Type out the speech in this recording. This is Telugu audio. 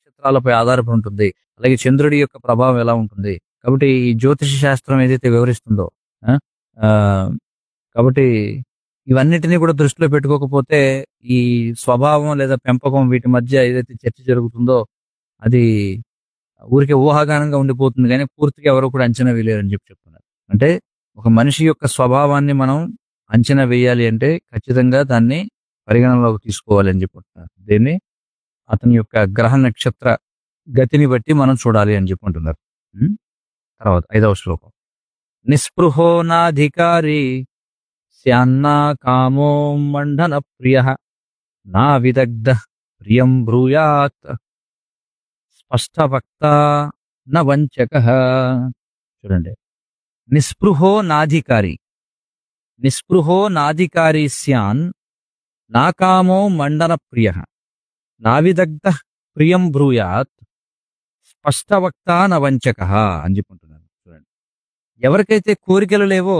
నక్షత్రాలపై ఆధారపడి ఉంటుంది అలాగే చంద్రుడి యొక్క ప్రభావం ఎలా ఉంటుంది కాబట్టి ఈ జ్యోతిష శాస్త్రం ఏదైతే వివరిస్తుందో ఆ, ఆ, కాబట్టి ఇవన్నిటినీ కూడా దృష్టిలో పెట్టుకోకపోతే ఈ స్వభావం లేదా పెంపకం వీటి మధ్య ఏదైతే చర్చ జరుగుతుందో అది ఊరికే ఊహాగానంగా ఉండిపోతుంది కానీ పూర్తిగా ఎవరు కూడా అంచనా వేయలేరని చెప్పి చెప్తున్నారు అంటే ఒక మనిషి యొక్క స్వభావాన్ని మనం అంచనా వేయాలి అంటే ఖచ్చితంగా దాన్ని పరిగణనలోకి తీసుకోవాలి అని చెప్పుకుంటున్నారు దీన్ని అతని యొక్క గ్రహ నక్షత్ర గతిని బట్టి మనం చూడాలి అని చెప్పుకుంటున్నారు ఉం? తర్వాత ఐదవ శ్లోకం నిస్పృహో నాధికారి స్యాన్నా కామో మండన ప్రియ నా విదగ్ధ ప్రియం బ్రూయాత్ స్పష్టవక్త న వంచక చూడండి నిస్పృహో నాధికారి నిస్పృహో నాధికారి స్యాన్ నాకామో మండన ప్రియ నావిదగ్ధ ప్రియం బ్రూయాత్ స్పష్టవక్త న వంచక అని చెప్పుకుంటున్నారు చూడండి ఎవరికైతే కోరికలు లేవో